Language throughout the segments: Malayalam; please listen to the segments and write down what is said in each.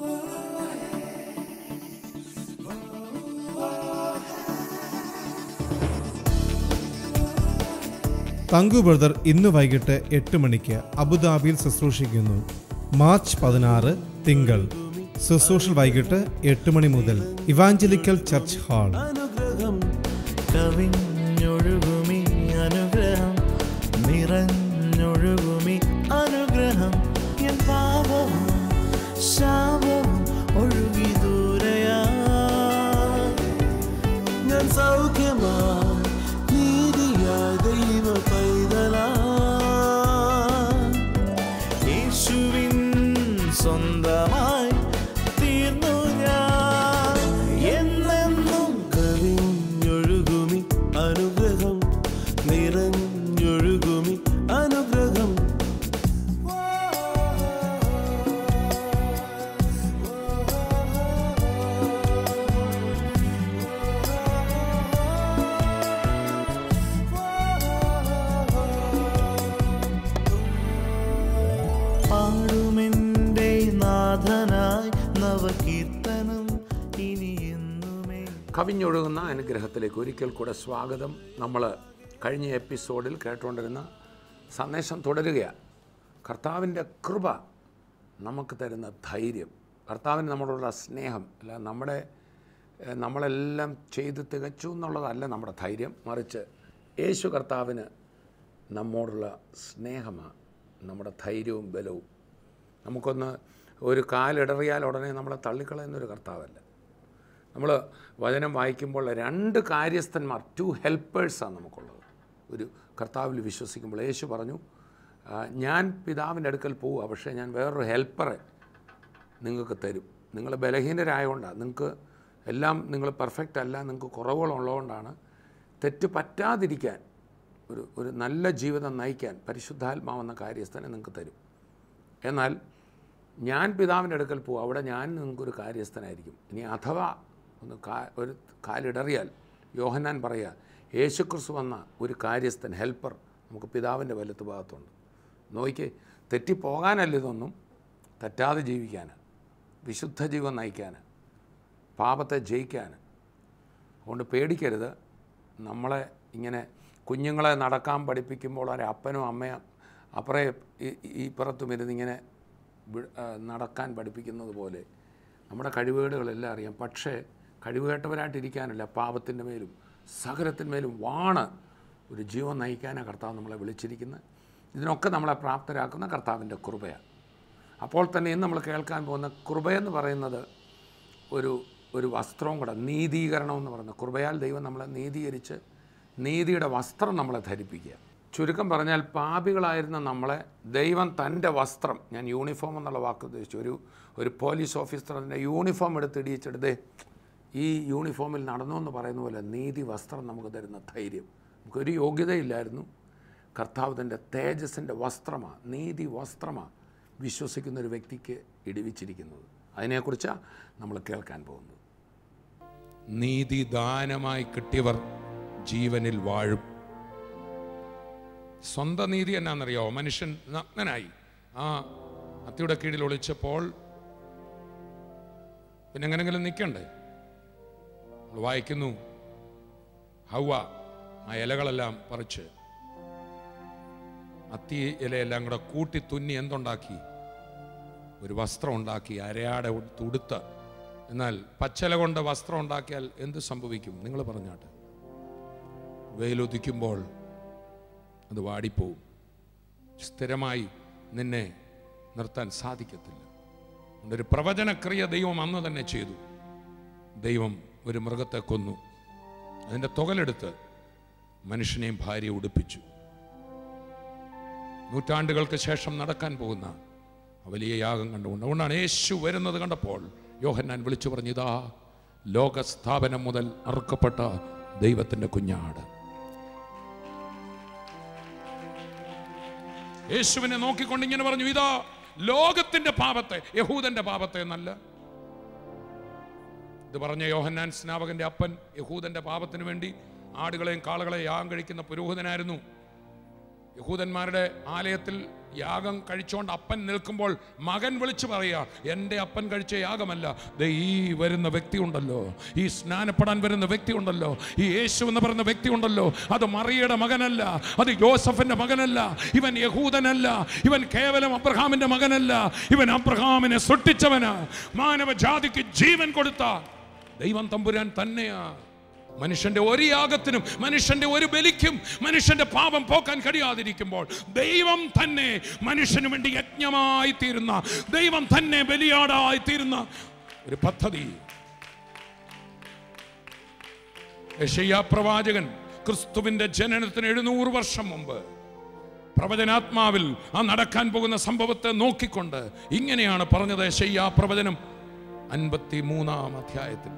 തങ്കു ബ്രദർ ഇന്ന് വൈകിട്ട് എട്ട് മണിക്ക് അബുദാബിയിൽ ശുശ്രൂഷിക്കുന്നു മാർച്ച് പതിനാറ് തിങ്കൾ ശുശ്രൂഷ വൈകിട്ട് എട്ട് മണി മുതൽ ഇവാഞ്ചലിക്കൽ ചർച്ച് ഹാൾ അനുഗ്രഹം കവിഞ്ഞൊഴുകുമി അനുഗ്രഹം നിറഞ്ഞൊഴുകുമി അനുഗ്രഹം എൻ പാപവും ശാപവും ഒഴുകി ദൂരയാ ഞാൻ സൗഖ്യമാ നീതിയാ ദൈവ പൈതലാ യേശുവിൻ സ്വന്തമായി തീർന്നു ഞാൻ എന്നെന്നും കവിഞ്ഞൊഴുകുമി അനുഗ്രഹം നിറഞ്ഞൊഴുകുമി അനുഗ്രഹം പാടുമെൻ്റെ നാഥനായി നവകീർത്തനം ഇനി എന്നുമേ കവിഞ്ഞൊഴുകുന്ന അനുഗ്രഹത്തിലേക്ക് ഒരിക്കൽ കൂടെ സ്വാഗതം നമ്മൾ കഴിഞ്ഞ എപ്പിസോഡിൽ കേട്ടുകൊണ്ടിരുന്ന സന്ദേശം തുടരുകയാണ് കർത്താവിൻ്റെ കൃപ നമുക്ക് തരുന്ന ധൈര്യം കർത്താവിന് നമ്മളോടുള്ള സ്നേഹം അല്ല നമ്മുടെ ഏഹ്, നമ്മളെല്ലാം ചെയ്ത് തികച്ചു എന്നുള്ളതല്ല നമ്മുടെ ധൈര്യം മറിച്ച് യേശു കർത്താവിന് നമ്മോടുള്ള സ്നേഹമാണ് നമ്മുടെ ധൈര്യവും ബലവും നമുക്കൊന്ന് ഒരു കാലിടറിയാൽ ഉടനെ നമ്മളെ തള്ളിക്കളയുന്നൊരു കർത്താവല്ല നമ്മൾ വചനം വായിക്കുമ്പോൾ രണ്ട് കാര്യസ്ഥന്മാർ ടു ഹെൽപ്പേഴ്സാണ് നമുക്കുള്ളത് ഒരു കർത്താവിൽ വിശ്വസിക്കുമ്പോൾ യേശു പറഞ്ഞു "ആ, ഞാൻ പിതാവിൻ്റെ അടുക്കൽ പോവുക പക്ഷേ ഞാൻ വേറൊരു ഹെൽപ്പറെ നിങ്ങൾക്ക് തരും നിങ്ങൾ ബലഹീനരായതുകൊണ്ടാണ് നിങ്ങൾക്ക് എല്ലാം നിങ്ങൾ പെർഫെക്റ്റ് അല്ല നിങ്ങൾക്ക് കുറവുകളുള്ളതുകൊണ്ടാണ് തെറ്റ് പറ്റാതിരിക്കാൻ ഒരു ഒരു നല്ല ജീവിതം നയിക്കാൻ പരിശുദ്ധാത്മാവെന്ന കാര്യസ്ഥനെ നിങ്ങൾക്ക് തരും എന്നാൽ ഞാൻ പിതാവിൻ്റെ അടുക്കൽ പോകും അവിടെ ഞാൻ നിങ്ങൾക്കൊരു കാര്യസ്ഥനായിരിക്കും ഇനി അഥവാ ഒന്ന് കാ ഒരു കാലിടറിയാൽ യോഹന്നാൻ പറയുക യേശുക്രിസ്തു വന്ന ഒരു കാര്യസ്ഥൻ ഹെൽപ്പർ നമുക്ക് പിതാവിൻ്റെ വലത്ത് ഭാഗത്തുണ്ട് നോക്കിക്ക് തെറ്റിപ്പോകാനല്ല ഇതൊന്നും തെറ്റാതെ ജീവിക്കാൻ വിശുദ്ധ ജീവൻ നയിക്കാൻ പാപത്തെ ജയിക്കാൻ അതുകൊണ്ട് പേടിക്കരുത് നമ്മളെ ഇങ്ങനെ കുഞ്ഞുങ്ങളെ നടക്കാൻ പഠിപ്പിക്കുമ്പോൾ ഒരു അപ്പനും അമ്മയും അപ്പറേ ഈ- ഈ പുറത്തും ഇരുന്ന് ഇങ്ങനെ വി- ആ, നടക്കാൻ പഠിപ്പിക്കുന്നത് പോലെ നമ്മുടെ കഴിവുകേടുകളെല്ലാം അറിയാം പക്ഷേ കഴിവുകേട്ടവരായിട്ടിരിക്കാനല്ല പാപത്തിൻ്റെ മേലും സകലത്തിന്മേലും വാണ് ഒരു ജീവൻ നയിക്കാനാണ് കർത്താവ് നമ്മളെ വിളിച്ചിരിക്കുന്നത് ഇതിനൊക്കെ നമ്മളെ പ്രാപ്തരാക്കുന്ന കർത്താവിൻ്റെ കൃപയാണ് അപ്പോൾ തന്നെ ഇന്ന് നമ്മൾ കേൾക്കാൻ പോകുന്ന കൃപയെന്ന് പറയുന്നത് ഒരു ഒരു വസ്ത്രവും കൂടെ നീതീകരണം എന്ന് പറയുന്നത് കൃപയാൽ ദൈവം നമ്മളെ നീതീകരിച്ച് നീതിയുടെ വസ്ത്രം നമ്മളെ ധരിപ്പിക്കുക ചുരുക്കം പറഞ്ഞാൽ പാപികളായിരുന്ന നമ്മളെ ദൈവം തൻ്റെ വസ്ത്രം ഞാൻ യൂണിഫോം എന്നുള്ള വാക്ക് ഉദ്ദേശിച്ചു ഒരു ഒരു പോലീസ് ഓഫീസറിൻ്റെ യൂണിഫോം എടുത്ത് ഇടിയിച്ചെടുത്ത് ഈ യൂണിഫോമിൽ നടന്നു എന്ന് പറയുന്ന പോലെ നീതി വസ്ത്രം നമുക്ക് തരുന്ന ധൈര്യം നമുക്കൊരു യോഗ്യതയില്ലായിരുന്നു കർത്താവ് തൻ്റെ തേജസ്സിൻ്റെ വസ്ത്രമാണ് നീതി വസ്ത്രമാണ് വിശ്വസിക്കുന്ന ഒരു വ്യക്തിക്ക് ഇടിവിച്ചിരിക്കുന്നത് അതിനെക്കുറിച്ചാണ് നമ്മൾ കേൾക്കാൻ പോകുന്നത് നീതി ദാനമായി കിട്ടിയവർ ജീവനിൽ വാഴും സ്വന്തം നീതി എന്നാണെന്നറിയാമോ മനുഷ്യൻ നഗ്നനായി ആ അത്തിയുടെ കീഴിൽ ഒളിച്ചപ്പോൾ പിന്നെ എങ്ങനെങ്കിലും നിൽക്കണ്ടേ നമ്മൾ വായിക്കുന്നു ഹൗവ ആ ഇലകളെല്ലാം പറിച്ച് അത്തി ഇലയെല്ലാം കൂടെ കൂട്ടി തുന്നി എന്തുണ്ടാക്കി ഒരു വസ്ത്രം ഉണ്ടാക്കി അരയാടെ തുടുത്ത എന്നാൽ പച്ചല കൊണ്ട് വസ്ത്രം ഉണ്ടാക്കിയാൽ എന്ത് സംഭവിക്കും നിങ്ങൾ പറഞ്ഞാട്ട് വെയിലൊതിക്കുമ്പോൾ അത് വാടിപ്പോവും സ്ഥിരമായി നിന്നെ നിർത്താൻ സാധിക്കത്തില്ല അതുകൊണ്ട് ഒരു പ്രവചനക്രിയ ദൈവം അന്ന് തന്നെ ചെയ്തു ദൈവം ഒരു മൃഗത്തെ കൊന്നു അതിൻ്റെ തുകലെടുത്ത് മനുഷ്യനെയും ഭാര്യയെ ഉടുപ്പിച്ചു നൂറ്റാണ്ടുകൾക്ക് ശേഷം നടക്കാൻ പോകുന്ന ആ വലിയ യാഗം കണ്ടുകൊണ്ട് അതുകൊണ്ടാണ് യേശു വരുന്നത് കണ്ടപ്പോൾ യോഹന്നാൻ വിളിച്ചു പറഞ്ഞു ഇതാ ലോകസ്ഥാപനം മുതൽ അറുക്കപ്പെട്ട ദൈവത്തിന്റെ കുഞ്ഞാട് യേശുവിനെ നോക്കിക്കൊണ്ട് ഇങ്ങനെ പറഞ്ഞു ഇതാ ലോകത്തിന്റെ പാപത്തെ യഹൂദന്റെ പാപത്തെ എന്നല്ല ഇത് പറഞ്ഞ യോഹന്നാൻ സ്നാപകന്റെ അപ്പൻ യഹൂദന്റെ പാപത്തിന് വേണ്ടി ആടുകളെയും കാളകളെയും യാഗം കഴിക്കുന്ന പുരോഹിതനായിരുന്നു യഹൂദന്മാരുടെ ആലയത്തിൽ യാഗം കഴിച്ചുകൊണ്ട് അപ്പൻ നിൽക്കുമ്പോൾ മകൻ വിളിച്ചു പറയുക എൻ്റെ അപ്പൻ കഴിച്ച യാഗമല്ല ദേ ഈ വരുന്ന വ്യക്തി ഉണ്ടല്ലോ ഈ സ്നാനപ്പെടാൻ വരുന്ന വ്യക്തി ഉണ്ടല്ലോ ഈ യേശു എന്ന് പറയുന്ന വ്യക്തി ഉണ്ടല്ലോ അത് മറിയയുടെ മകനല്ല അത് യോസഫിന്റെ മകനല്ല ഇവൻ യഹൂദനല്ല ഇവൻ കേവലം അബ്രഹാമിന്റെ മകനല്ല ഇവൻ അബ്രഹാമിനെ സൃഷ്ടിച്ചവന് മാനവ ജാതിക്ക് ജീവൻ കൊടുത്ത ദൈവം തമ്പുരാൻ തന്നെയാ മനുഷ്യന്റെ ഒരു യാഗത്തിനും മനുഷ്യന്റെ ഒരു ബലിക്കും മനുഷ്യന്റെ പാപം പോക്കാൻ കഴിയാതിരിക്കുമ്പോൾ ദൈവം തന്നെ മനുഷ്യന് വേണ്ടി യജ്ഞമായി തീരുന്ന ദൈവം തന്നെ ബലിയാടായി തീരുന്ന ഒരു പദ്ധതി യശയ്യാ പ്രവാചകൻ ക്രിസ്തുവിന്റെ ജനനത്തിന് എഴുന്നൂറ് വർഷം മുമ്പ് പ്രവചനാത്മാവിൽ ആ നടക്കാൻ പോകുന്ന സംഭവത്തെ നോക്കിക്കൊണ്ട് ഇങ്ങനെയാണ് പറഞ്ഞത് യശയ്യാ പ്രവചനം അൻപത്തി മൂന്നാം അധ്യായത്തിൽ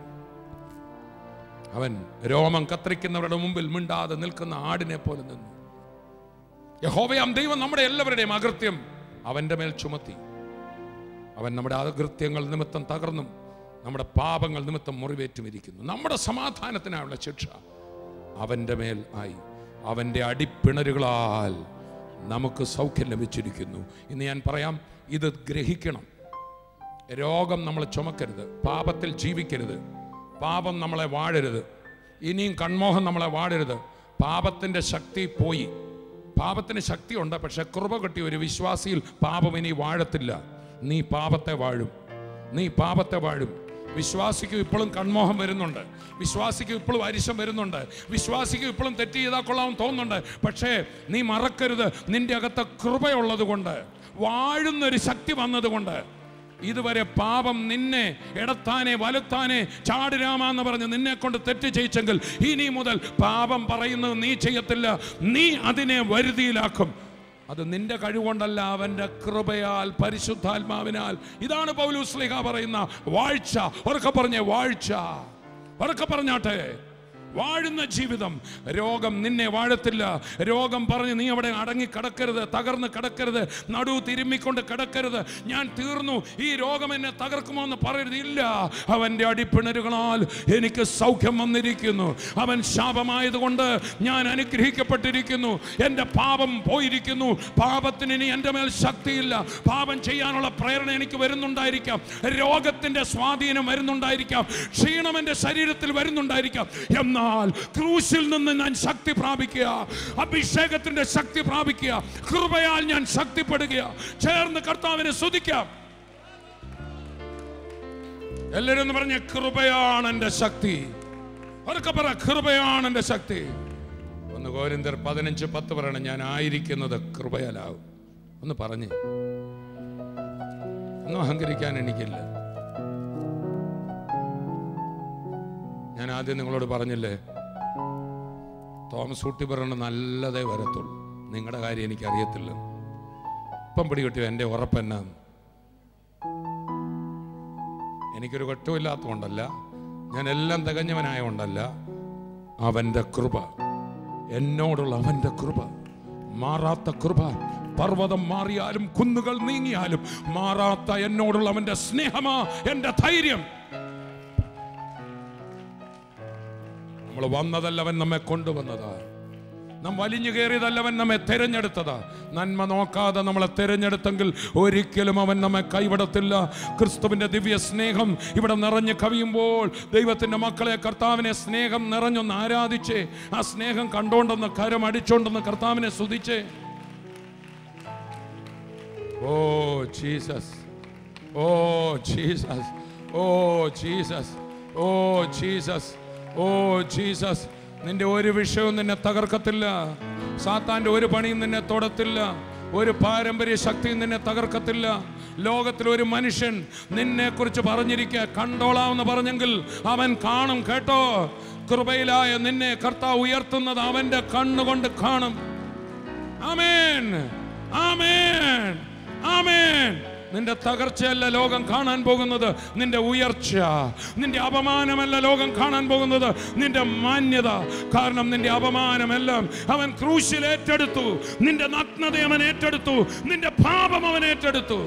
അവൻ രോമം കത്തിരിക്കുന്നവരുടെ മുമ്പിൽ മിണ്ടാതെ നിൽക്കുന്ന ആടിനെ പോലെ നിന്നു യഹോവയാം ദൈവം നമ്മുടെ എല്ലാവരുടെയും അകൃത്യം അവന്റെ മേൽ ചുമത്തി അവൻ നമ്മുടെ അകൃത്യങ്ങൾ നിമിത്തം തകർന്നും നമ്മുടെ പാപങ്ങൾ നിമിത്തം മുറിവേറ്റും ഇരിക്കുന്നു നമ്മുടെ സമാധാനത്തിനായുള്ള ശിക്ഷ അവന്റെ മേൽ ആയി അവന്റെ അടിപ്പിണരുകളാൽ നമുക്ക് സൗഖ്യം ലഭിച്ചിരിക്കുന്നു ഇന്ന് ഞാൻ പറയാം ഇത് ഗ്രഹിക്കണം രോഗം നമ്മൾ ചുമക്കരുത് പാപത്തിൽ ജീവിക്കരുത് പാപം നമ്മളെ വാഴരുത് ഇനിയും കൺമോഹം നമ്മളെ വാഴരുത് പാപത്തിൻ്റെ ശക്തി പോയി പാപത്തിന് ശക്തിയുണ്ട് പക്ഷെ കൃപ കിട്ടിയ ഒരു വിശ്വാസിയിൽ പാപം ഇനി വാഴത്തില്ല നീ പാപത്തെ വാഴും നീ പാപത്തെ വാഴും വിശ്വാസിക്ക് ഇപ്പോഴും കൺമോഹം വരുന്നുണ്ട് വിശ്വാസിക്ക് ഇപ്പോഴും അരിശം വരുന്നുണ്ട് വിശ്വാസിക്ക് ഇപ്പോഴും തെറ്റ് ചെയ്താൽ കൊള്ളാൻ തോന്നുന്നുണ്ട് പക്ഷേ നീ മറക്കരുത് നിന്റെ അകത്ത് കൃപയുള്ളത് കൊണ്ട് വാഴുന്നൊരു ശക്തി വന്നതുകൊണ്ട് ഇതുവരെ പാപം നിന്നെ ഇടത്താനെ വലത്താനെ ചാടുരാമ എന്ന് പറഞ്ഞ് നിന്നെ കൊണ്ട് തെറ്റ് ചെയ്യിച്ചെങ്കിൽ ഇനി മുതൽ പാപം പറയുന്നത് നീ ചെയ്യത്തില്ല നീ അതിനെ വരുതിയിലാക്കും അത് നിന്റെ കഴിവുകൊണ്ടല്ല അവന്റെ കൃപയാൽ പരിശുദ്ധാത്മാവിനാൽ ഇതാണ് പൗലൂസ്ലിഹ പറയുന്ന വാഴ്ച ഉറക്കെ പറഞ്ഞേ വാഴ്ച ഉറക്കെ പറഞ്ഞാട്ടെ വാഴുന്ന ജീവിതം രോഗം നിന്നെ വാഴത്തില്ല രോഗം പറഞ്ഞ് നീ അവിടെ അടങ്ങി കിടക്കരുത് തകർന്ന് കിടക്കരുത് നടു തിരുമ്മിക്കൊണ്ട് കിടക്കരുത് ഞാൻ തീർന്നു ഈ രോഗം എന്നെ തകർക്കുമോ എന്ന് പറയരുത് ഇല്ല അവൻ്റെ അടിപ്പിണരുകളാൽ എനിക്ക് സൗഖ്യം വന്നിരിക്കുന്നു അവൻ ശാപമായതുകൊണ്ട് ഞാൻ അനുഗ്രഹിക്കപ്പെട്ടിരിക്കുന്നു എൻ്റെ പാപം പോയിരിക്കുന്നു പാപത്തിന് ഇനി എൻ്റെ മേൽ ശക്തിയില്ല പാപം ചെയ്യാനുള്ള പ്രേരണ എനിക്ക് വരുന്നുണ്ടായിരിക്കാം രോഗത്തിൻ്റെ സ്വാധീനം വരുന്നുണ്ടായിരിക്കാം ക്ഷീണം എൻ്റെ ശരീരത്തിൽ വരുന്നുണ്ടായിരിക്കാം എന്നാൽ ക്രൂശിൽ നിന്ന് ഞാൻ ശക്തി പ്രാപിക്കുക അഭിഷേകത്തിന്റെ ശക്തി പ്രാപിക്കുക കൃപയാൽ ഞാൻ ശക്തിപ്പെടുക ചേർന്ന് കർത്താവിനെ സ്തുതിക്കാം എല്ലാവരും ഒന്ന് പറഞ്ഞ കൃപയാണ് എൻ്റെ ശക്തി അവരൊക്കെ പറ കൃപയാണ് എൻ്റെ ശക്തി ഒന്ന് കോരിന്തർ പതിനഞ്ച് പത്ത് പറയണം ഞാൻ ആയിരിക്കുന്നത് കൃപയാലാവും ഒന്ന് പറഞ്ഞ് ഒന്നും അഹങ്കരിക്കാൻ എനിക്കില്ല ഞാൻ ആദ്യം നിങ്ങളോട് പറഞ്ഞില്ലേ തോമസ് ഊട്ടി പറയണ നല്ലതേ വരത്തുള്ളൂ നിങ്ങളുടെ കാര്യം എനിക്കറിയത്തില്ല ഇപ്പം പിടികിട്ടിയോ എൻ്റെ ഉറപ്പെന്നാ എനിക്കൊരു കുറ്റമില്ലാത്തതുകൊണ്ടല്ല ഞാൻ എല്ലാം തികഞ്ഞവനായതുകൊണ്ടല്ല അവൻ്റെ കൃപ എന്നോടുള്ള അവൻ്റെ കൃപ മാറാത്ത കൃപ പർവ്വതം മാറിയാലും കുന്നുകൾ നീങ്ങിയാലും മാറാത്ത എന്നോടുള്ള അവൻ്റെ സ്നേഹമാ എൻ്റെ ധൈര്യം നമ്മൾ വന്നതല്ല അവൻ നമ്മെ കൊണ്ടുവന്നതാ നാം വലിഞ്ഞു കയറിയതല്ല അവൻ നമ്മെ തിരഞ്ഞെടുത്തതാ നന്മ നോക്കാതെ നമ്മളെ തിരഞ്ഞെടുത്തെങ്കിൽ ഒരിക്കലും അവൻ നമ്മെ കൈവിടത്തില്ല ക്രിസ്തുവിന്റെ ദിവ്യ സ്നേഹം ഇവിടെ നിറഞ്ഞ് കവിയുമ്പോൾ ദൈവത്തിന്റെ മക്കളെ കർത്താവിനെ സ്നേഹം നിറഞ്ഞൊന്ന് ആരാധിച്ചേ ആ സ്നേഹം കണ്ടോണ്ടെന്ന് കരം അടിച്ചോണ്ടെന്ന് കർത്താവിനെ സ്തുതിച്ചേ oh Jesus oh Jesus oh Jesus oh Jesus oh Jesus നിന്റെ ഒരു വിഷയവും നിന്നെ തകർക്കത്തില്ല സാത്താന്റെ ഒരു പണിയും നിന്നെ തൊടത്തില്ല ഒരു പാരമ്പര്യ ശക്തിയും നിന്നെ തകർക്കത്തില്ല ലോകത്തിൽ ഒരു മനുഷ്യൻ നിന്നെ കുറിച്ച് പറഞ്ഞിരിക്കുക കണ്ടോളാമെന്ന് പറഞ്ഞെങ്കിൽ അവൻ കാണും കേട്ടോ കൃപയിലായ നിന്നെ കർത്താവ് ഉയർത്തുന്നത് അവന്റെ കണ്ണുകൊണ്ട് കാണും ആമേൻ ആമേൻ ആമേൻ നിന്റെ തകർച്ചയല്ല ലോകം കാണാൻ പോകുന്നത് നിന്റെ ഉയർച്ച നിന്റെ അപമാനമല്ല ലോകം കാണാൻ പോകുന്നത് നിന്റെ മാന്യത കാരണം നിന്റെ അപമാനമെല്ലാം അവൻ ക്രൂശിൽ ഏറ്റെടുത്തു നിന്റെ നഗ്നത അവൻ ഏറ്റെടുത്തു നിന്റെ പാപം അവൻ ഏറ്റെടുത്തു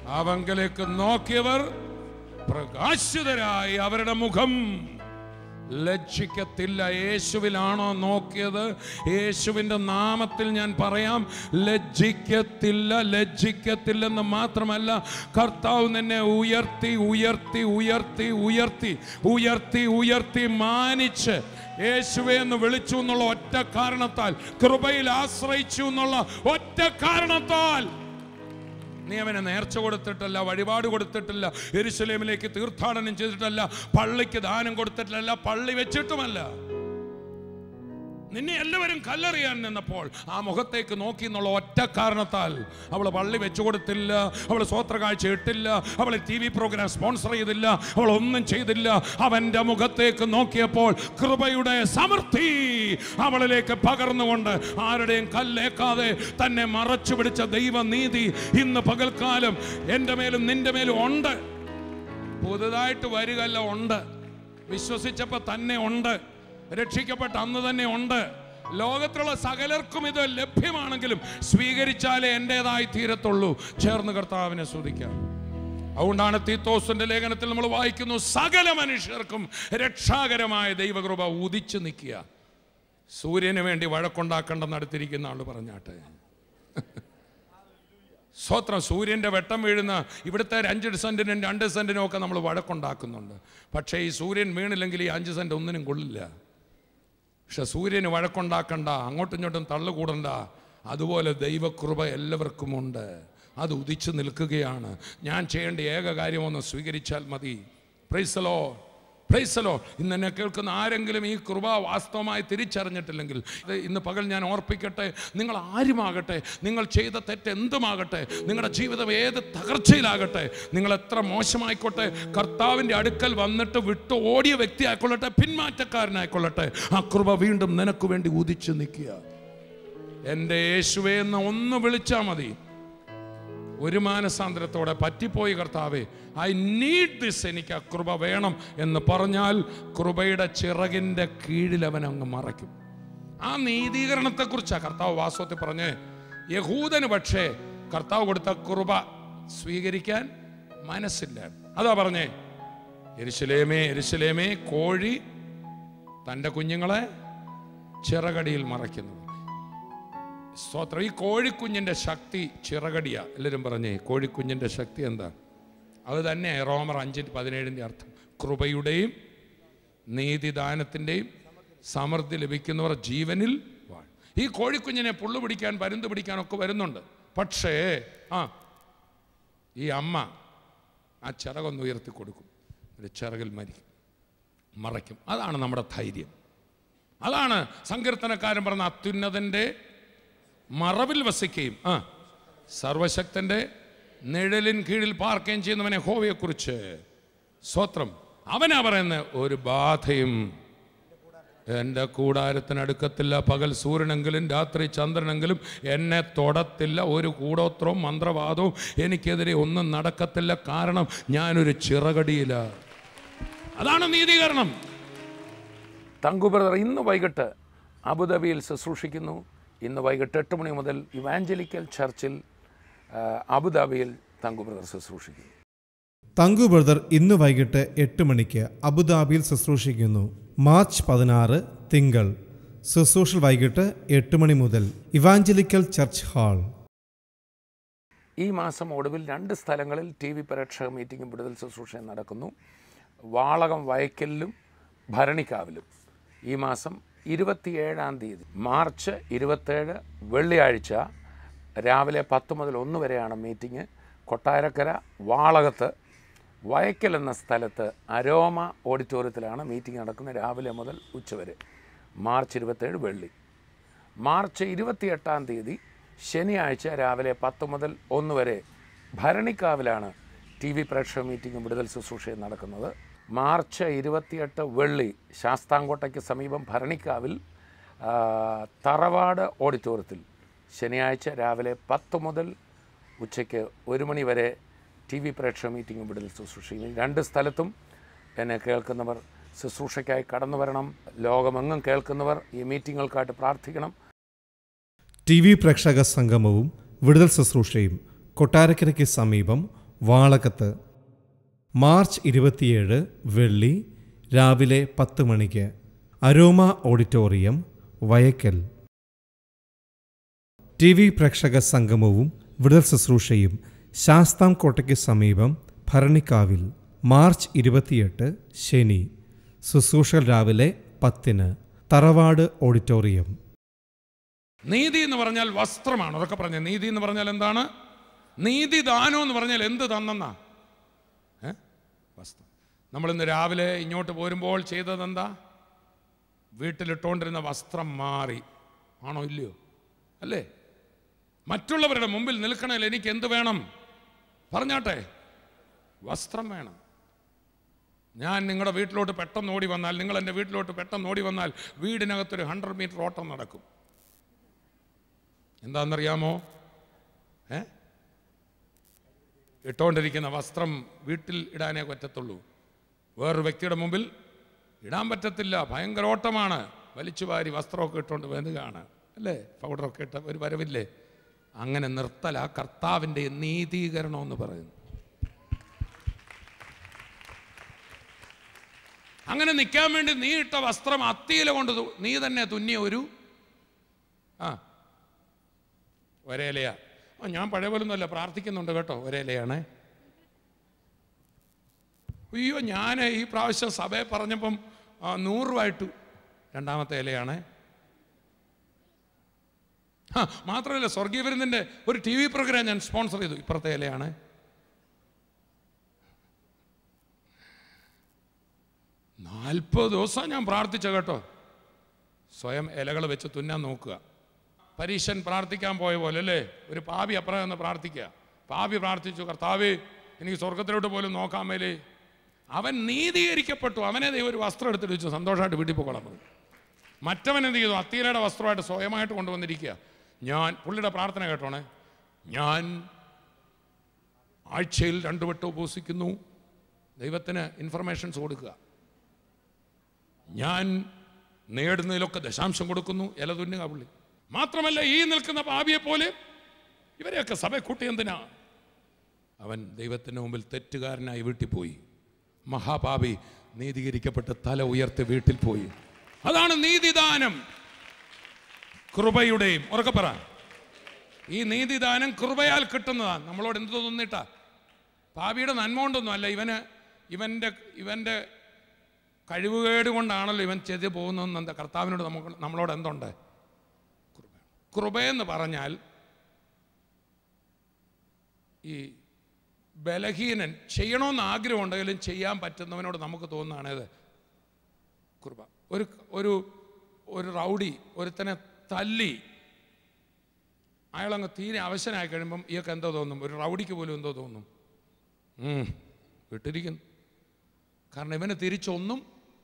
അവങ്കലേക്ക് നോക്കിയവർ പ്രകാശിതരായി അവരുടെ മുഖം ലജ്ജിക്കത്തില്ല യേശുവിലാണോ നോക്കിയത് യേശുവിൻ്റെ നാമത്തിൽ ഞാൻ പറയാം ലജ്ജിക്കത്തില്ല ലജ്ജിക്കത്തില്ലെന്ന് മാത്രമല്ല കർത്താവ് നിന്നെ ഉയർത്തി ഉയർത്തി ഉയർത്തി ഉയർത്തി ഉയർത്തി ഉയർത്തി മാനിച്ച് യേശുവെ എന്ന് വിളിച്ചു എന്നുള്ള ഒറ്റ കാരണത്താൽ കൃപയിൽ ആശ്രയിച്ചു എന്നുള്ള ഒറ്റ കാരണത്താൽ നീ അവനെ നേർച്ച കൊടുത്തിട്ടല്ല വഴിപാട് കൊടുത്തിട്ടില്ല എരുസലേമിലേക്ക് തീർത്ഥാടനം ചെയ്തിട്ടല്ല പള്ളിക്ക് ദാനം കൊടുത്തിട്ടില്ല പള്ളി വെച്ചിട്ടുമല്ല നിന്നെ എല്ലാവരും കല്ലെറിയാൻ നിന്നപ്പോൾ ആ മുഖത്തേക്ക് നോക്കി എന്നുള്ള ഒറ്റ കാരണത്താൽ അവൾ പള്ളി വെച്ചു കൊടുത്തില്ല അവൾ സ്വോത്ര കാഴ്ച ഇട്ടില്ല അവൾ ടി വി പ്രോഗ്രാം സ്പോൺസർ ചെയ്തില്ല അവൾ ഒന്നും ചെയ്തില്ല അവൻ്റെ മുഖത്തേക്ക് നോക്കിയപ്പോൾ കൃപയുടെ സമൃദ്ധി അവളിലേക്ക് പകർന്നുകൊണ്ട് ആരുടെയും കല്ലേക്കാതെ തന്നെ മറച്ചു പിടിച്ച ദൈവനീതി ഇന്ന് പകൽക്കാലം എൻ്റെ മേലും നിന്റെ മേലും ഉണ്ട് പുതുതായിട്ട് വരികല്ല ഉണ്ട് വിശ്വസിച്ചപ്പോൾ തന്നെ ഉണ്ട് രക്ഷിക്കപ്പെട്ട അന്ന് തന്നെ ഉണ്ട് ലോകത്തിലുള്ള സകലർക്കും ഇത് ലഭ്യമാണെങ്കിലും സ്വീകരിച്ചാലേ എൻ്റെതായി തീരത്തുള്ളൂ ചേർന്ന് കർത്താവിനെ സ്തുതിക്കാം അതുകൊണ്ടാണ് തീത്തോസിന്റെ ലേഖനത്തിൽ നമ്മൾ വായിക്കുന്നു സകല മനുഷ്യർക്കും രക്ഷാകരമായ ദൈവകൃപ ഉദിച്ചു നിൽക്കുക സൂര്യന് വേണ്ടി വഴക്കുണ്ടാക്കേണ്ടെന്ന് അടുത്തിരിക്കുന്ന ആൾ പറഞ്ഞാട്ടെ സ്വത്രം സൂര്യൻ്റെ വെട്ടം വീഴുന്ന ഇവിടുത്തെ ഒരു അഞ്ച് സെൻറ്റിനും രണ്ട് സെൻറ്റിനും ഒക്കെ നമ്മൾ വഴക്കുണ്ടാക്കുന്നുണ്ട് പക്ഷേ ഈ സൂര്യൻ വീണില്ലെങ്കിൽ ഈ അഞ്ച് സെൻറ്റ് ഒന്നിനും കൊള്ളില്ല പക്ഷെ സൂര്യന് വഴക്കുണ്ടാക്കണ്ട അങ്ങോട്ടും ഇങ്ങോട്ടും തള്ളുകൂടണ്ട അതുപോലെ ദൈവകൃപ എല്ലാവർക്കുമുണ്ട് അത് ഉദിച്ചു നിൽക്കുകയാണ് ഞാൻ ചെയ്യേണ്ട ഏക കാര്യമൊന്ന് സ്വീകരിച്ചാൽ മതി പ്രൈസലോ പ്രൈസലോ ഇന്ന് എന്നെ കേൾക്കുന്ന ആരെങ്കിലും ഈ കൃപ വാസ്തവമായി തിരിച്ചറിഞ്ഞിട്ടില്ലെങ്കിൽ ഇത് ഇന്ന് പകൽ ഞാൻ ഓർപ്പിക്കട്ടെ നിങ്ങൾ ആരുമാകട്ടെ നിങ്ങൾ ചെയ്ത തെറ്റ് എന്തുമാകട്ടെ നിങ്ങളുടെ ജീവിതം ഏത് തകർച്ചയിലാകട്ടെ നിങ്ങൾ എത്ര മോശമായിക്കോട്ടെ കർത്താവിൻ്റെ അടുക്കൽ വന്നിട്ട് വിട്ട് ഓടിയ വ്യക്തി ആയിക്കൊള്ളട്ടെ പിന്മാറ്റക്കാരനായിക്കൊള്ളട്ടെ ആ കൃപ വീണ്ടും നിനക്ക് വേണ്ടി ഉദിച്ചു നിൽക്കുക എൻ്റെ യേശുവേ എന്ന് ഒന്ന് വിളിച്ചാൽ മതി ഒരു മാനസാന്തരത്തോടെ പറ്റിപ്പോയി കർത്താവേ ഐ നീഡ് ദിസ് എനിക്ക് ആ കൃപ വേണം എന്ന് പറഞ്ഞാൽ കൃപയുടെ ചിറകിൻ്റെ കീഴിൽ അവൻ അങ്ങ് മറയ്ക്കും ആ നീതീകരണത്തെക്കുറിച്ചാണ് കർത്താവ് വാസ്തവത്തിൽ പറഞ്ഞേ യഹൂദന് പക്ഷേ കർത്താവ് കൊടുത്ത കൃപ സ്വീകരിക്കാൻ മനസ്സില്ല അതാ പറഞ്ഞേ എരിശിലേമേ എരിശിലേമേ കോഴി തൻ്റെ കുഞ്ഞുങ്ങളെ ചിറകടിയിൽ മറയ്ക്കുന്നത് സ്തോത്രം ഈ കോഴിക്കുഞ്ഞിൻ്റെ ശക്തി ചിറകടിയ എല്ലാവരും പറഞ്ഞേ കോഴിക്കുഞ്ഞിൻ്റെ ശക്തി എന്താ അത് തന്നെ റോമർ അഞ്ചിൻ്റെ പതിനേഴിൻ്റെ അർത്ഥം കൃപയുടെയും നീതിദാനത്തിൻ്റെയും സമൃദ്ധി ലഭിക്കുന്നവർ ജീവനിൽ വാഴും ഈ കോഴിക്കുഞ്ഞിനെ പുള്ളു പിടിക്കാൻ പരുന്ത് പിടിക്കാനൊക്കെ വരുന്നുണ്ട് പക്ഷേ ആ ഈ അമ്മ ആ ചിറകൊന്ന് ഉയർത്തി കൊടുക്കും ഒരു ചിറകിൽ മരിക്കും മറയ്ക്കും അതാണ് നമ്മുടെ ധൈര്യം അതാണ് സങ്കീർത്തനക്കാരൻ പറഞ്ഞ അത്യുന്നതൻ്റെ മറവിൽ വസിക്കുകയും ആ സർവശക്തന്റെ നിഴലിൻ കീഴിൽ പാർക്കുകയും ചെയ്യുന്നവനെ ഹോവയെക്കുറിച്ച് സ്വത്രം അവനാ പറയുന്നത് ഒരു ബാധയും എൻ്റെ കൂടാരത്തിനടുക്കത്തില്ല പകൽ സൂര്യനെങ്കിലും രാത്രി ചന്ദ്രനെങ്കിലും എന്നെ തൊടത്തില്ല ഒരു കൂടോത്രവും മന്ത്രവാദവും എനിക്കെതിരെ ഒന്നും നടക്കത്തില്ല കാരണം ഞാനൊരു ചിറകടിയില്ല അതാണ് നീതീകരണം തങ്കു ബ്രദർ ഇന്ന് വൈകിട്ട് അബുദാബിയിൽ ശുശ്രൂഷിക്കുന്നു ഇന്ന് വൈകിട്ട് എട്ട് മണി മുതൽ ഇവാഞ്ചലിക്കൽ ചർച്ചിൽ ആ, അബുദാബിയിൽ തങ്കു ബ്രദർ ശുശ്രൂഷിക്കുന്നു തങ്കു ബ്രദർ ഇന്ന് വൈകിട്ട് എട്ട് മണിക്ക് അബുദാബിയിൽ ശുശ്രൂഷിക്കുന്നു മാർച്ച് പതിനാറ് തിങ്കൾ ശുശ്രൂഷൽ വൈകിട്ട് എട്ട് മണി മുതൽ ഇവാഞ്ചലിക്കൽ ചർച്ച് ഹാൾ ഈ മാസം ഒടുവിൽ രണ്ട് സ്ഥലങ്ങളിൽ ടി വി പ്രേക്ഷക മീറ്റിംഗും വിടുതൽ ശുശ്രൂഷയും നടക്കുന്നു വാളകം വയക്കലിലും ഭരണിക്കാവിലും ഈ മാസം ഇരുപത്തിയേഴാം തീയതി മാർച്ച് ഇരുപത്തേഴ് വെള്ളിയാഴ്ച രാവിലെ പത്ത് മുതൽ ഒന്ന് വരെയാണ് മീറ്റിംഗ് കൊട്ടാരക്കര വാളകത്ത് വയക്കൽ എന്ന സ്ഥലത്ത് അരോമ ഓഡിറ്റോറിയത്തിലാണ് മീറ്റിംഗ് നടക്കുന്നത് രാവിലെ മുതൽ ഉച്ചവരെ മാർച്ച് ഇരുപത്തേഴ് വെള്ളി മാർച്ച് ഇരുപത്തിയെട്ടാം തീയതി ശനിയാഴ്ച രാവിലെ പത്ത് മുതൽ ഒന്ന് വരെ ഭരണിക്കാവിലാണ് ടി വി പ്രേക്ഷക മീറ്റിംഗും വിടുതൽ ശുശ്രൂഷയും നടക്കുന്നത് മാർച്ച് ഇരുപത്തിയെട്ട് വെള്ളി ശാസ്താംകോട്ടയ്ക്ക് സമീപം ഭരണിക്കാവിൽ ആ, തറവാട് ഓഡിറ്റോറിയത്തിൽ ശനിയാഴ്ച രാവിലെ പത്ത് മുതൽ ഉച്ചയ്ക്ക് ഒരു മണി വരെ ടി വി പ്രേക്ഷക മീറ്റിംഗും വിടുതൽ ശുശ്രൂഷയും ഈ രണ്ട് സ്ഥലത്തും എന്നെ കേൾക്കുന്നവർ ശുശ്രൂഷയ്ക്കായി കടന്നു വരണം ലോകമെങ്ങും കേൾക്കുന്നവർ ഈ മീറ്റിങ്ങുകൾക്കായിട്ട് പ്രാർത്ഥിക്കണം ടി വി പ്രേക്ഷക സംഗമവും വിടുതൽ ശുശ്രൂഷയും കൊട്ടാരക്കരയ്ക്ക് സമീപം വാളകത്ത് മാർച്ച് ഇരുപത്തിയേഴ് വെള്ളി രാവിലെ പത്ത് മണിക്ക് aroma auditorium Vayakkal T V പ്രേക്ഷക സംഗമവും വിടൽ ശുശ്രൂഷയും ശാസ്താംകോട്ടയ്ക്ക് സമീപം ഭരണിക്കാവിൽ മാർച്ച് ഇരുപത്തിയെട്ട് ശനി ശുശ്രൂഷകൾ രാവിലെ പത്തിന് തറവാട് ഓഡിറ്റോറിയം നീതി എന്ന് പറഞ്ഞാൽ വസ്ത്രമാണ് അതൊക്കെ പറഞ്ഞ നീതി എന്ന് പറഞ്ഞാൽ എന്താണ് നീതി ദാനം എന്ന് പറഞ്ഞാൽ എന്ത് തന്നെന്നാ ഏ വസ്ത്രം നമ്മളിന്ന് രാവിലെ ഇങ്ങോട്ട് പോരുമ്പോൾ ചെയ്തത് എന്താ വീട്ടിലിട്ടുകൊണ്ടിരുന്ന വസ്ത്രം മാറി ആണോ ഇല്ലയോ അല്ലേ മറ്റുള്ളവരുടെ മുമ്പിൽ നിൽക്കണമെങ്കിൽ എനിക്ക് എന്ത് വേണം പറഞ്ഞാട്ടെ വസ്ത്രം വേണം ഞാൻ നിങ്ങളുടെ വീട്ടിലോട്ട് പെട്ടെന്ന് ഓടി വന്നാൽ നിങ്ങൾ എൻ്റെ വീട്ടിലോട്ട് പെട്ടെന്ന് ഓടി വന്നാൽ വീടിനകത്തൊരു ഹൺഡ്രഡ് മീറ്റർ ഓട്ടം നടക്കും എന്താണെന്നറിയാമോ ഏ ഇട്ടുകൊണ്ടിരിക്കുന്ന വസ്ത്രം വീട്ടിൽ ഇടാനേ പറ്റത്തുള്ളൂ വേറൊരു വ്യക്തിയുടെ മുമ്പിൽ ഇടാൻ പറ്റത്തില്ല ഭയങ്കര ഓട്ടമാണ് വലിച്ചു വാരി വസ്ത്രമൊക്കെ ഇട്ടുകൊണ്ട് വരികയാണ് അല്ലേ പൗഡറൊക്കെ ഇട്ട ഒരു വരവില്ലേ അങ്ങനെ നിർത്തല കർത്താവിൻ്റെ നീതീകരണം എന്ന് പറയുന്നു അങ്ങനെ നിൽക്കാൻ വേണ്ടി നീ ഇട്ട വസ്ത്രം അത്തിയില കൊണ്ട് തു- നീ തന്നെ തുന്നിയ ഒരു ആ ഒരേലയാ ആ ഞാൻ പഴയ പോലൊന്നുമല്ല പ്രാർത്ഥിക്കുന്നുണ്ട് കേട്ടോ ഒരേലയാണേ അയ്യോ ഞാൻ ഈ പ്രാവശ്യം സഭയെ പറഞ്ഞപ്പം ആ, നൂറ് രൂപ ഇട്ടു രണ്ടാമത്തെ ഇലയാണേ ആ മാത്രമല്ല സ്വർഗീയ വിരുന്നിൻ്റെ ഒരു ടി വി പ്രോഗ്രാം ഞാൻ സ്പോൺസർ ചെയ്തു ഇപ്പുറത്തെ ഇലയാണ് നാൽപ്പത് ദിവസം ഞാൻ പ്രാർത്ഥിച്ച കേട്ടോ സ്വയം ഇലകൾ വെച്ച് തുന്നാൻ നോക്കുക പരീശൻ പ്രാർത്ഥിക്കാൻ പോയ പോലെ അല്ലേ ഒരു പാപി അപ്പുറം എന്ന് പ്രാർത്ഥിക്കുക പാപി പ്രാർത്ഥിച്ചു കർത്താവേ എനിക്ക് സ്വർഗത്തിലോട്ട് പോലും നോക്കാൻ മേലേ അവൻ നീതീകരിക്കപ്പെട്ടു അവനെ ദൈവം ഒരു വസ്ത്രം എടുത്തിട്ട് വെച്ചു സന്തോഷമായിട്ട് വീട്ടിൽ പോകണം പറഞ്ഞു മറ്റവൻ എന്ത് ചെയ്തു അത്തീലയുടെ വസ്ത്രമായിട്ട് സ്വയമായിട്ട് കൊണ്ടുവന്നിരിക്കുക ഞാൻ പുള്ളിയുടെ പ്രാർത്ഥന കേട്ടോണേ ഞാൻ ആഴ്ചയിൽ രണ്ടു വട്ടം ഉപസിക്കുന്നു ദൈവത്തിന് ഇൻഫർമേഷൻസ് കൊടുക്കുക ഞാൻ നേടുന്നതിലൊക്കെ ദശാംശം കൊടുക്കുന്നു ഇല തുന്നുക പുള്ളി മാത്രമല്ല ഈ നിൽക്കുന്ന പാപിയെ പോലെ ഇവരെയൊക്കെ സഭ കൂട്ടി എന്തിനാ അവൻ ദൈവത്തിന് മുമ്പിൽ തെറ്റുകാരനായി വീട്ടിൽ പോയി മഹാപാപി നീതീകരിക്കപ്പെട്ട് തല ഉയർത്തി വീട്ടിൽ പോയി അതാണ് നീതിദാനം കൃപയുടെയും ഉറക്കെ പറ ഈ നീതിദാനം കൃപയാൽ കിട്ടുന്നതാണ് നമ്മളോട് എന്ത് തോന്നിട്ടാ പാപിയുടെ നന്മ കൊണ്ടൊന്നും അല്ല ഇവന് ഇവൻ്റെ ഇവൻ്റെ കഴിവുകേട് കൊണ്ടാണല്ലോ ഇവൻ ചെയ്തു പോകുന്നതെന്ന് എന്താ കർത്താവിനോട് നമുക്ക് നമ്മളോട് എന്തുണ്ട് കൃപ കൃപയെന്ന് പറഞ്ഞാൽ ഈ ബലഹീനൻ ചെയ്യണമെന്ന് ആഗ്രഹമുണ്ടെങ്കിലും ചെയ്യാൻ പറ്റുന്നവനോട് നമുക്ക് തോന്നുന്നതാണേത് കൃപ ഒരു ഒരു ഒരു റൗഡി ഒരുത്തനെ തല്ലി അയാളങ്ങ് തീരെ അവശനായി കഴിയുമ്പം ഇയൊക്കെ എന്തോ തോന്നും ഒരു റൗഡിക്ക് പോലും എന്തോ തോന്നും ഉം, വിട്ടിരിക്കുന്നു കാരണം ഇവന് തിരിച്ചൊന്നും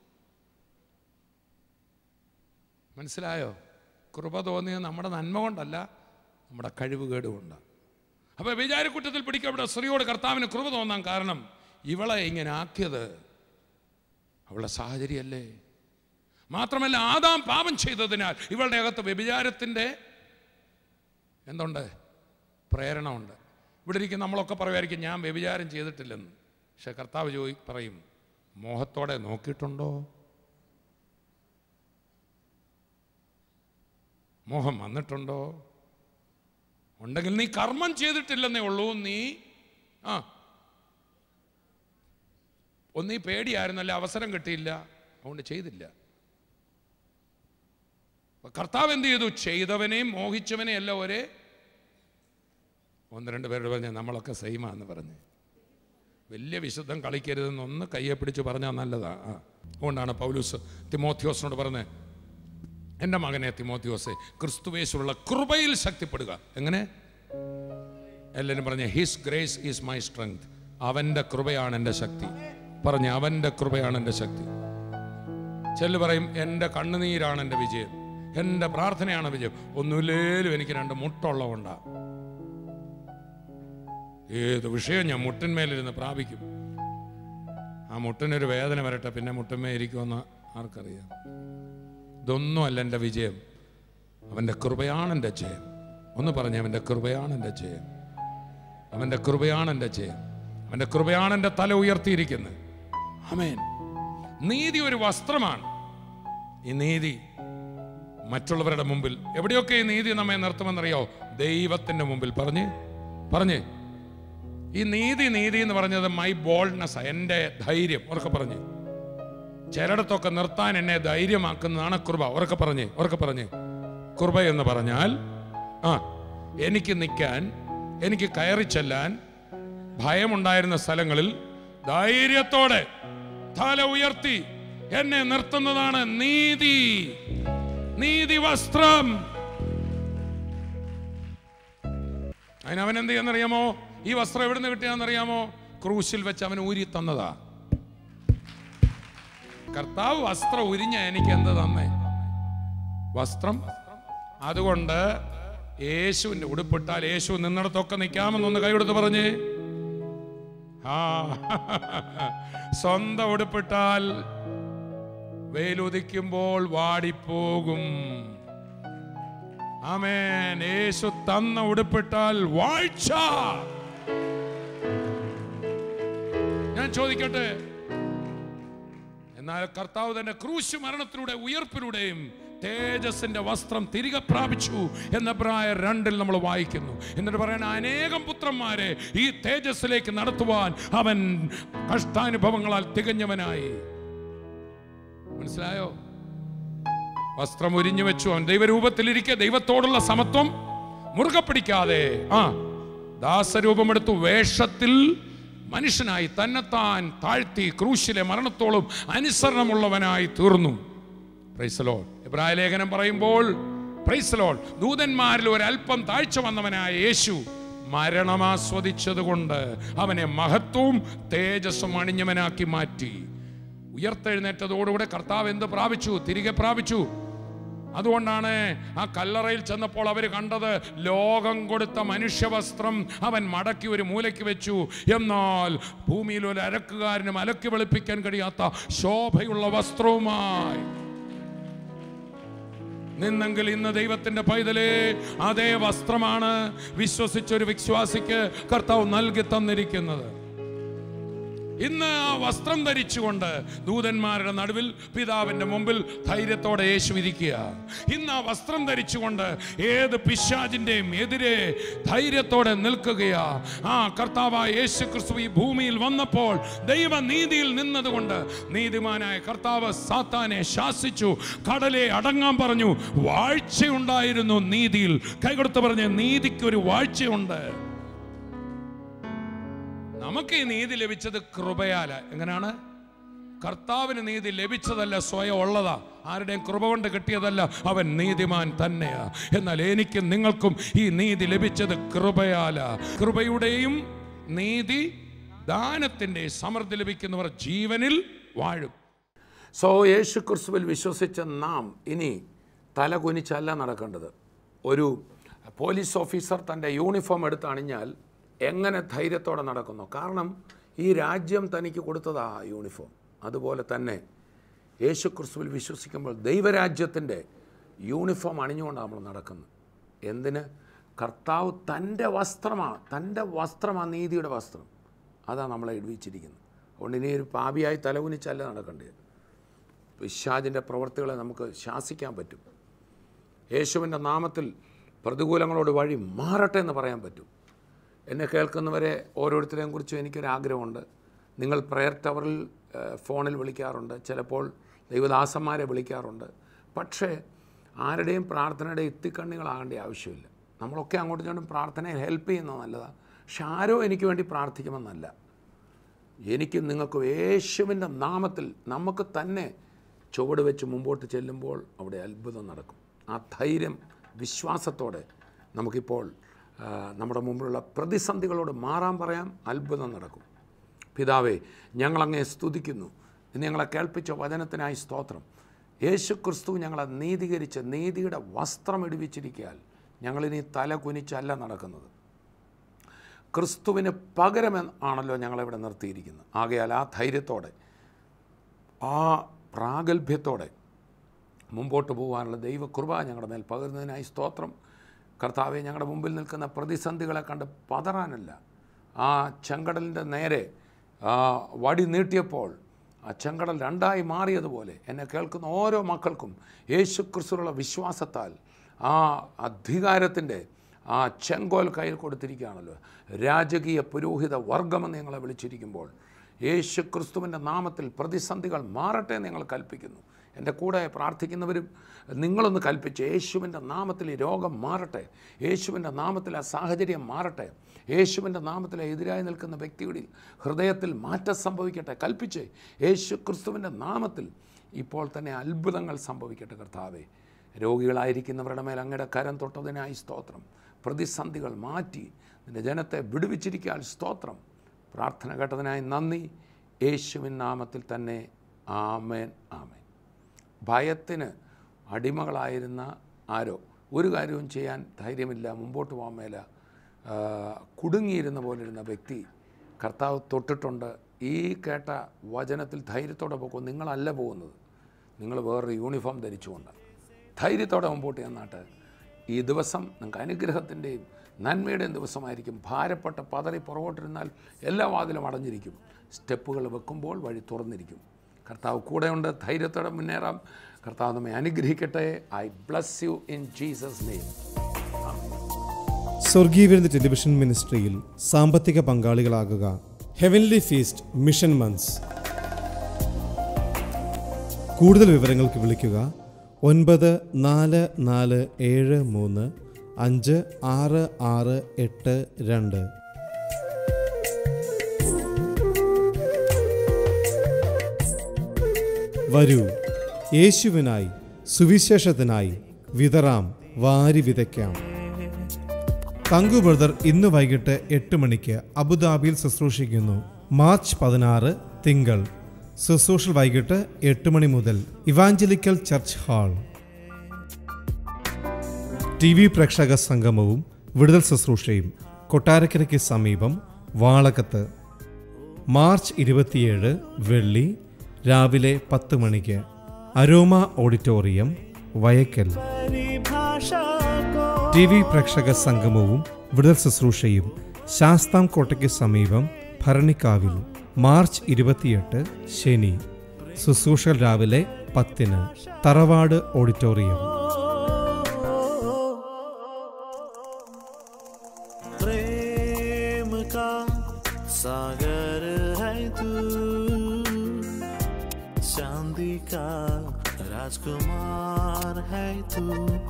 മനസ്സിലായോ കൃപ തോന്നിയത് നമ്മുടെ നന്മ കൊണ്ടല്ല നമ്മുടെ കഴിവുകേട് കൊണ്ടാണ് അപ്പോൾ വിചാരക്കുറ്റത്തിൽ പിടിക്കപ്പെട്ട സ്ത്രീയോട് കർത്താവിന് കൃപ തോന്നാൻ കാരണം ഇവളെ ഇങ്ങനെ ആക്കിയത് അവളുടെ സാഹചര്യമല്ലേ മാത്രമല്ല ആദാം പാപം ചെയ്തതിനാൽ ഇവളുടെ അകത്ത് വ്യഭിചാരത്തിൻ്റെ എന്തുണ്ട് പ്രേരണ ഉണ്ട് ഇവിടെ ഇരിക്കുന്ന നമ്മളൊക്കെ പറയുമായിരിക്കും ഞാൻ വ്യഭിചാരം ചെയ്തിട്ടില്ലെന്ന് പക്ഷെ കർത്താവ് ചോദി പറയും മോഹത്തോടെ നോക്കിയിട്ടുണ്ടോ മോഹം വന്നിട്ടുണ്ടോ ഉണ്ടെങ്കിൽ നീ കർമ്മം ചെയ്തിട്ടില്ലെന്നേ ഉള്ളൂ നീ ആ ഒന്നീ പേടിയായിരുന്നല്ലേ അവസരം കിട്ടിയില്ല അതുകൊണ്ട് ചെയ്തില്ല അപ്പൊ കർത്താവ് എന്ത് ചെയ്തു ചെയ്തവനെയും മോഹിച്ചവനെയും എല്ലാം ഒരേ ഒന്ന് രണ്ട് പേരോട് പറഞ്ഞ നമ്മളൊക്കെ സെയിമാന്ന് പറഞ്ഞ് വലിയ വിശുദ്ധം കളിക്കരുതെന്ന് ഒന്ന് കയ്യെ പിടിച്ച് പറഞ്ഞാൽ നല്ലതാ ആ അതുകൊണ്ടാണ് പൗലൂസ് തിമോത്യോസിനോട് പറഞ്ഞത് എൻ്റെ മകനെ തിമോത്യോസെ ക്രിസ്തുവേശുള്ള കൃപയിൽ ശക്തിപ്പെടുക എങ്ങനെ എല്ലാവരും പറഞ്ഞ his grace is my strength അവൻ്റെ കൃപയാണ് എൻ്റെ ശക്തി പറഞ്ഞ അവൻ്റെ കൃപയാണ് എൻ്റെ ശക്തി ചെല്ലു പറയും എൻ്റെ കണ്ണുനീരാണ് എൻ്റെ വിജയം എൻ്റെ പ്രാർത്ഥനയാണ് വിജയം ഒന്നുമില്ലേലും എനിക്ക് രണ്ട് മുട്ടുള്ളതുകൊണ്ടാ ഏത് വിഷയം ഞാൻ മുട്ടിന്മേലിരുന്ന് പ്രാപിക്കും ആ മുട്ടിനൊരു വേദന വരട്ടെ പിന്നെ മുട്ടിന്മേ ഇരിക്കുമെന്ന് ആർക്കറിയാം ഇതൊന്നുമല്ല എൻ്റെ വിജയം അവൻ്റെ കൃപയാണ് എൻ്റെ ജയം ഒന്ന് പറഞ്ഞ അവൻ്റെ കൃപയാണ് എൻ്റെ ജയം അവൻ്റെ കൃപയാണ് എൻ്റെ ജയം അവൻ്റെ കൃപയാണ് എൻ്റെ തല ഉയർത്തിയിരിക്കുന്നത് അമേൻ നീതി ഒരു വസ്ത്രമാണ് ഈ നീതി മറ്റുള്ളവരുടെ മുമ്പിൽ എവിടെയൊക്കെ ഈ നീതി നമ്മെ നിർത്തുമെന്നറിയോ ദൈവത്തിന്റെ മുമ്പിൽ പറഞ്ഞ് പറഞ്ഞ് ഈ നീതി നീതി എന്ന് പറഞ്ഞത് മൈ ബോൾഡ്നെസ് എൻ്റെ ധൈര്യം ഉറക്കെ പറഞ്ഞ് ചിലയിടത്തൊക്കെ നിർത്താൻ എന്നെ ധൈര്യമാക്കുന്നതാണ് കൃപ ഉറക്കെ പറഞ്ഞ് ഉറക്കെ പറഞ്ഞ് കൃപ എന്ന് പറഞ്ഞാൽ ആ എനിക്ക് നിൽക്കാൻ എനിക്ക് കയറി ചെല്ലാൻ ഭയമുണ്ടായിരുന്ന സ്ഥലങ്ങളിൽ ധൈര്യത്തോടെ തല ഉയർത്തി എന്നെ നിർത്തുന്നതാണ് നീതി നീതി വസ്ത്രം അതിന് അവൻ എന്ത് ചെയ്യാന്നറിയാമോ ഈ വസ്ത്രം എവിടുന്ന് കിട്ടിയാന്നറിയാമോ ക്രൂശിൽ വെച്ച് അവൻ ഊരി തന്നതാ കർത്താവ് വസ്ത്രം ഉരിഞ്ഞ എനിക്ക് എന്ത് തന്നേ വസ്ത്രം അതുകൊണ്ട് യേശുവിന്റെ ഉടുപ്പിട്ടാൽ യേശു നിന്നിടത്തൊക്കെ നിൽക്കാമെന്നൊന്ന് കൈയെടുത്ത് പറഞ്ഞേ ആ സ്വന്തം ഉടുപ്പിട്ടാൽ വെയിലുദിക്കുമ്പോൾ വാടിപ്പോകും ആമേൻ യേശു തന്ന ഉടുപ്പിട്ടാൽ വാഴ്ച ഞാൻ ചോദിക്കട്ടെ എന്നാൽ കർത്താവ് തന്നെ ക്രൂശ് മരണത്തിലൂടെ ഉയർപ്പിലൂടെയും തേജസ്സിന്റെ വസ്ത്രം തിരികെ പ്രാപിച്ചു എന്ന പ്രായ രണ്ടിൽ നമ്മൾ വായിക്കുന്നു എന്നിട്ട് പറയാൻ അനേകം പുത്രന്മാരെ ഈ തേജസ്സിലേക്ക് നടത്തുവാൻ അവൻ കഷ്ടാനുഭവങ്ങളാൽ തികഞ്ഞവനായി മനസ്സിലായോ വസ്ത്രം ഉരിഞ്ഞു വെച്ചു അവൻ ദൈവരൂപത്തിലിരിക്കെ ദൈവത്തോടുള്ള സമത്വം മുറുകെ പിടിക്കാതെ ആ ദാസരൂപമെടുത്തു വേഷത്തിൽ മനുഷ്യനായി തന്നെത്താൻ താഴ്ത്തി ക്രൂശിലെ മരണത്തോളം അനുസരണമുള്ളവനായി തീർന്നു പ്രൈസലോൾ ഇബ്രായ ലേഖനം പറയുമ്പോൾ പ്രൈസലോൾ ദൂതന്മാരിൽ ഒരല്പം താഴ്ച വന്നവനായ യേശു മരണമാസ്വദിച്ചതുകൊണ്ട് അവനെ മഹത്വവും തേജസ്സും അണിഞ്ഞവനാക്കി മാറ്റി ഉയർത്തെഴുന്നേറ്റതോടുകൂടെ കർത്താവ് എന്ത് പ്രാപിച്ചു തിരികെ പ്രാപിച്ചു അതുകൊണ്ടാണ് ആ കല്ലറയിൽ ചെന്നപ്പോൾ അവർ കണ്ടത് ലോകം കൊടുത്ത മനുഷ്യവസ്ത്രം അവൻ മടക്കി ഒരു മൂലയ്ക്ക് വെച്ചു എന്നാൽ ഭൂമിയിൽ ഒരു അരക്കുകാരനും അലക്കി വെളുപ്പിക്കാൻ കഴിയാത്ത ശോഭയുള്ള വസ്ത്രവുമായി നിന്നെങ്കിൽ ഇന്ന് ദൈവത്തിന്റെ പൈതലേ അതേ വസ്ത്രമാണ് വിശ്വസിച്ച ഒരു വിശ്വാസിക്ക് കർത്താവ് നൽകി തന്നിരിക്കുന്നത് ഇന്ന് ആ വസ്ത്രം ധരിച്ചുകൊണ്ട് ദൂതന്മാരുടെ നടുവിൽ പിതാവിന്റെ മുമ്പിൽ ധൈര്യത്തോടെ യേശു ഇരിക്കുക ഇന്ന് ആ വസ്ത്രം ധരിച്ചുകൊണ്ട് ഏത് പിശാചിന്റെയും എതിരെ ധൈര്യത്തോടെ നിൽക്കുകയാ ആ കർത്താവായ യേശു ക്രിസ്തു ഈ ഭൂമിയിൽ വന്നപ്പോൾ ദൈവനീതിയിൽ നിന്നതുകൊണ്ട് നീതിമാനായ കർത്താവ് സാത്താനെ ശാസിച്ചു കടലെ അടങ്ങാൻ പറഞ്ഞു വാഴ്ചയുണ്ടായിരുന്നു നീതിയിൽ കൈകൊടുത്ത് പറഞ്ഞ നീതിക്ക് ഒരു വാഴ്ചയുണ്ട് നമുക്ക് ഈ നീതി ലഭിച്ചത് കൃപയാല എങ്ങനെയാണ് കർത്താവിന് നീതി ലഭിച്ചതല്ല സ്വയം ഉള്ളതാ ആരുടെയും കൃപ കൊണ്ട് കിട്ടിയതല്ല അവൻ നീതിമാൻ തന്നെയാ എന്നാൽ എനിക്കും നിങ്ങൾക്കും ഈ നീതി ലഭിച്ചത് കൃപയാല കൃപയുടെയും നീതി ദാനത്തിന്റെ സമൃദ്ധി ലഭിക്കുന്നവർ ജീവനിൽ വാഴും സോ യേശു ക്രിസ്തുവിൽ വിശ്വസിച്ച നാം ഇനി തല കുനിച്ചല്ല നടക്കേണ്ടത് ഒരു പോലീസ് ഓഫീസർ തൻ്റെ യൂണിഫോം എടുത്ത് അണിഞ്ഞാൽ എങ്ങനെ ധൈര്യത്തോടെ നടക്കുന്നു കാരണം ഈ രാജ്യം തനിക്ക് കൊടുത്തതാ ആ യൂണിഫോം അതുപോലെ തന്നെ യേശു ക്രിസ്തുവിൽ വിശ്വസിക്കുമ്പോൾ ദൈവരാജ്യത്തിൻ്റെ യൂണിഫോം അണിഞ്ഞുകൊണ്ടാണ് നമ്മൾ നടക്കുന്നത് എന്തിന് കർത്താവ് തൻ്റെ വസ്ത്രമാണ് തൻ്റെ വസ്ത്രമാണ് നീതിയുടെ വസ്ത്രം അതാണ് നമ്മളെ ഇടിവിച്ചിരിക്കുന്നത് അതുകൊണ്ട് ഇനി ഒരു പാപിയായി തലകുനിച്ചല്ല നടക്കേണ്ടത് പിശാചിൻ്റെ പ്രവൃത്തികളെ നമുക്ക് ശാസിക്കാൻ പറ്റും യേശുവിൻ്റെ നാമത്തിൽ പ്രതികൂലങ്ങളോട് വഴി മാറട്ടെ എന്ന് പറയാൻ പറ്റും എന്നെ കേൾക്കുന്നവരെ ഓരോരുത്തരെയും കുറിച്ചും എനിക്കൊരാഗ്രഹമുണ്ട് നിങ്ങൾ പ്രയർ ടവറിൽ ഏഹ്, ഫോണിൽ വിളിക്കാറുണ്ട് ചിലപ്പോൾ ദൈവദാസന്മാരെ വിളിക്കാറുണ്ട് പക്ഷേ ആരുടെയും പ്രാർത്ഥനയുടെ എത്തിക്കണ്ണികളാകേണ്ട ആവശ്യമില്ല നമ്മളൊക്കെ അങ്ങോട്ടും ഇങ്ങോട്ടും പ്രാർത്ഥനയിൽ ഹെൽപ്പ് ചെയ്യുന്നത് നല്ലതാണ് പക്ഷെ ആരോ എനിക്ക് വേണ്ടി പ്രാർത്ഥിക്കുമെന്നല്ല എനിക്കും നിങ്ങൾക്കും യേശുവിൻ്റെ നാമത്തിൽ നമുക്ക് തന്നെ ചുവട് വെച്ച് മുമ്പോട്ട് ചെല്ലുമ്പോൾ അവിടെ അത്ഭുതം നടക്കും ആ ധൈര്യം വിശ്വാസത്തോടെ നമുക്കിപ്പോൾ ആ, നമ്മുടെ മുമ്പിലുള്ള പ്രതിസന്ധികളോട് മാറാൻ പറയാം അത്ഭുതം നടക്കും പിതാവേ ഞങ്ങളങ്ങേ സ്തുതിക്കുന്നു ഇന്ന് ഞങ്ങളെ കേൾപ്പിച്ച വചനത്തിനായി സ്തോത്രം യേശു ക്രിസ്തു ഞങ്ങളെ നീതീകരിച്ച് നീതിയുടെ വസ്ത്രം ഇടിവിച്ചിരിക്കാൻ ഞങ്ങളിനി തല കുനിച്ചല്ല നടക്കുന്നത് ക്രിസ്തുവിന് പകരം ആണല്ലോ ഞങ്ങളിവിടെ നിർത്തിയിരിക്കുന്നത് ആകയാൽ ആ ധൈര്യത്തോടെ ആ പ്രാഗൽഭ്യത്തോടെ മുമ്പോട്ട് പോകാനുള്ള ദൈവകൃപ ഞങ്ങളുടെ മേൽ പകരുന്നതിനായി സ്തോത്രം കർത്താവെ ഞങ്ങളുടെ മുമ്പിൽ നിൽക്കുന്ന പ്രതിസന്ധികളെ കണ്ട് പതറാനല്ല ആ ചെങ്കടലിൻ്റെ നേരെ ആ വടി നീട്ടിയപ്പോൾ ആ ചെങ്കടൽ രണ്ടായി മാറിയതുപോലെ എന്നെ കേൾക്കുന്ന ഓരോ മക്കൾക്കും യേശു ക്രിസ്തുവിലുള്ള വിശ്വാസത്താൽ ആ അധികാരത്തിൻ്റെ ആ ചെങ്കോൽ കയ്യിൽ കൊടുത്തിരിക്കുകയാണല്ലോ രാജകീയ പുരോഹിത വർഗമെന്ന് ഞങ്ങളെ വിളിച്ചിരിക്കുമ്പോൾ യേശു ക്രിസ്തുവിൻ്റെ നാമത്തിൽ പ്രതിസന്ധികൾ മാറട്ടെ എന്ന് ഞങ്ങൾ കൽപ്പിക്കുന്നു എൻ്റെ കൂടെ പ്രാർത്ഥിക്കുന്നവരും നിങ്ങളൊന്ന് കൽപ്പിച്ച് യേശുവിൻ്റെ നാമത്തിൽ ഈ രോഗം മാറട്ടെ യേശുവിൻ്റെ നാമത്തിൽ ആ സാഹചര്യം മാറട്ടെ യേശുവിൻ്റെ നാമത്തിൽ എതിരായി നിൽക്കുന്ന വ്യക്തികളിൽ ഹൃദയത്തിൽ മാറ്റം സംഭവിക്കട്ടെ കൽപ്പിച്ച് യേശു ക്രിസ്തുവിൻ്റെ നാമത്തിൽ ഇപ്പോൾ തന്നെ അത്ഭുതങ്ങൾ സംഭവിക്കട്ടെ കർത്താവേ രോഗികളായിരിക്കുന്നവരുടെ മേൽ അങ്ങയുടെ കരം തൊട്ടതിനായി സ്തോത്രം പ്രതിസന്ധികൾ മാറ്റി നിൻ്റെ ജനത്തെ വിടുവിച്ചിരിക്കാൻ സ്തോത്രം പ്രാർത്ഥന കേട്ടതിനായി നന്ദി യേശുവിൻ നാമത്തിൽ തന്നെ ആമേൻ ആമേൻ ഭയത്തിന് അടിമകളായിരുന്ന ആരോ ഒരു കാര്യവും ചെയ്യാൻ ധൈര്യമില്ല മുമ്പോട്ട് പോകാൻ മേല ആ, കുടുങ്ങിയിരുന്ന പോലിരുന്ന വ്യക്തി കർത്താവ് തൊട്ടിട്ടുണ്ട് ഈ കേട്ട വചനത്തിൽ ധൈര്യത്തോടെ പോകും നിങ്ങളല്ല പോകുന്നത് നിങ്ങൾ വേറൊരു യൂണിഫോം ധരിച്ചുകൊണ്ട് ധൈര്യത്തോടെ മുമ്പോട്ട് ചെന്നാട്ട് ഈ ദിവസം നിങ്ങൾക്ക് അനുഗ്രഹത്തിൻ്റെയും നന്മയുടെയും ദിവസമായിരിക്കും ഭാരപ്പെട്ട പതറി പുറകോട്ടിരുന്നാൽ എല്ലാ വാതിലും അടഞ്ഞിരിക്കും സ്റ്റെപ്പുകൾ വെക്കുമ്പോൾ വഴി തുറന്നിരിക്കും കർത്താവ് കൂടെയുണ്ട് ധൈര്യത്തോടെ മുന്നേറാം കർത്താവ് നമ്മെ അനുഗ്രഹിക്കട്ടെ I bless you in Jesus name സ്വർഗീയവിരുദ്ധ ടെലിവിഷൻ മിനിസ്ട്രിയിൽ സാമ്പത്തിക പങ്കാളികളാകുക ഹെവൻലി ഫീസ്റ്റ് മിഷൻ മന്ത്സ് കൂടുതൽ വിവരങ്ങൾക്ക് വിളിക്കുക ഒൻപത് നാല് നാല് ഏഴ് മൂന്ന് അഞ്ച് ആറ് ആറ് എട്ട് രണ്ട് വരൂ യേശുവിനായി സുവിശേഷത്തിനായി വിതറാം വാരി വിതയ്ക്കാം തങ്കു ബ്രദർ ഇന്ന് വൈകിട്ട് എട്ട് മണിക്ക് അബുദാബിയിൽ ശുശ്രൂഷിക്കുന്നു മാർച്ച് പതിനാറ് തിങ്കൾ ശുശ്രൂഷ വൈകിട്ട് എട്ട് മണി മുതൽ evangelical church hall T V പ്രേക്ഷക സംഗമവും വിടുതൽ ശുശ്രൂഷയും കൊട്ടാരക്കരയ്ക്ക് സമീപം വാളകത്ത് മാർച്ച് ഇരുപത്തിയേഴ് വെള്ളി രാവിലെ പത്ത് മണിക്ക് അരോമ ഓഡിറ്റോറിയം വയക്കൽ പരിഭാഷ को ടി വി പ്രേക്ഷക സംഗമവും വിടുതൽ ശുശ്രൂഷയും ശാസ്താം കോട്ടയ്ക്ക് സമീപം ഭരണിക്കാവിൽ മാർച്ച് ഇരുപത്തിയെട്ട് ശനി ശുശ്രൂഷകൾ രാവിലെ പത്തിന് തറവാട് ഓഡിറ്റോറിയം प्रेम का सागर है तू चांदी का राजकुमार है तू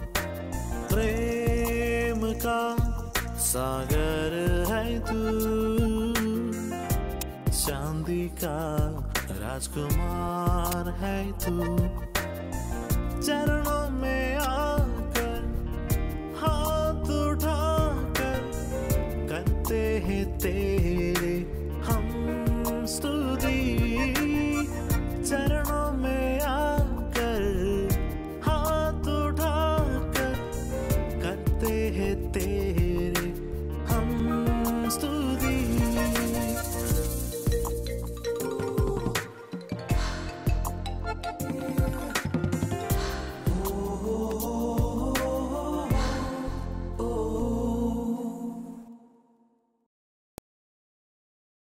प्रेम का सागर है तू चांदी का राजकुमार है तू चरणों में आकर हाथ उठाकर करते हैं तेरे हम स्तुति